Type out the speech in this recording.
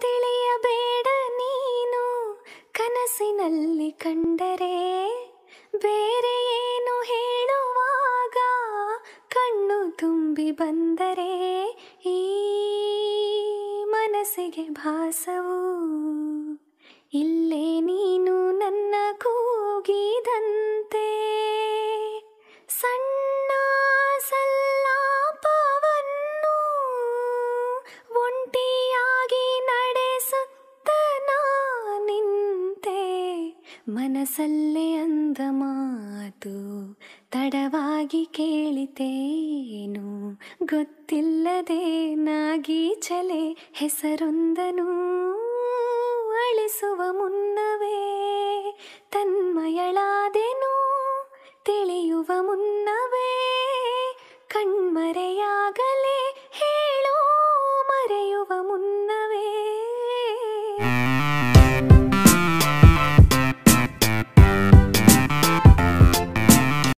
ತಿಳಿಯಬೇಡ ನೀನು ಕನಸಿನಲ್ಲಿ ಕಂಡರೆ ಬೇರೆ ಏನು ಹೇಳುವಾಗ ಕಣ್ಣು ತುಂಬಿ ಬಂದರೆ ಈ ಮನಸ್ಸಿಗೆ ಭಾಸವು ಇಲ್ಲೇ ನೀನು ನನ್ನ ಕೂಗಿದಂತೆ ಸಣ್ಣ ಸಲ್ಲಾಪವನ್ನು ಒಂಟಿಯಾಗಿ ನಡೆಸುತ್ತ ನಿಂತೆ ಮನಸ್ಸಲ್ಲೇ ಅಂದ ಮಾತು ತಡವಾಗಿ ಕೇಳಿತೇನು ಗೊತ್ತಿಲ್ಲದೆ ನಾಗೀಚಲೆ ಹೆಸರೊಂದನು ಅಳಿಸುವ ಮುನ್ನವೇ ತನ್ಮಯಳಾದೆನು ತಿಳಿಯುವ ಮುನ್ನವೇ ಕಣ್ಮರೆಯಾಗಲೇ ಹೇಳೋ ಮರೆಯುವ ಮುನ್ನವೇ